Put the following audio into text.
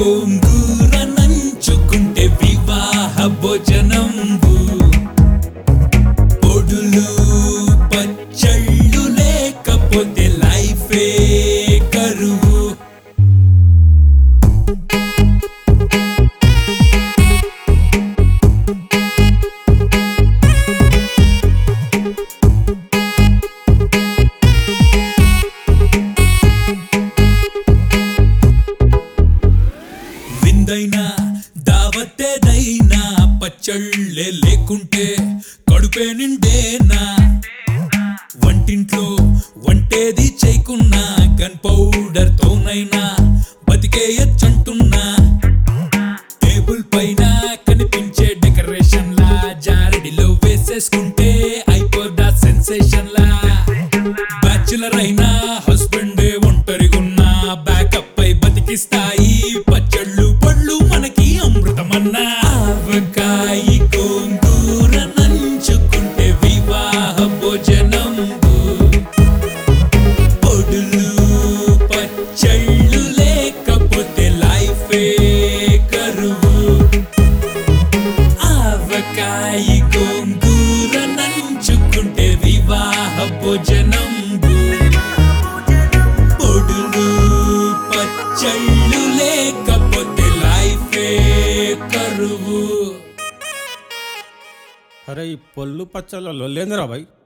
గోంగూర నంచుకుంటే వివాహ భోజనంబు పొడులు పచ్చళ్ళు లేకపోతే లైఫే కరువు విందైనా దావత్తేదైనా పచ్చళ్ళే లేకుంటే కడుపే నిండేనా వంటింట్లో వంటేది చేయకున్నా గన్ పౌడర్ తోనైనా బతికేయచ్చంటున్నా టేబుల్ పైన కనిపించే డెకరేషన్ లా జారడిలో వేసేసుకుంటే అయిపోదా సెన్సేషన్ లా బ్యాచులర్ అయినా హస్బెండ్ ఒంటరిగున్నా బ్యాకప్ పై బతికిస్తాయి పచ్చళ్ళు పళ్ళు మనకి అమృతమన్నా ఆవకాయ గోంగూర నంచుకుంటే వివాహ భోజనం పొడులు పచ్చళ్ళు లేకపోతే లైఫే కరువు ఆవకాయ గోంగూర నంచుకుంటే వివాహ భోజనం పొడులు పచ్చళ్ళు లేకపోతే లైఫే కరువు అరే ఈ పొల్లు పచ్చళ్ళలో లేదురా బాయ్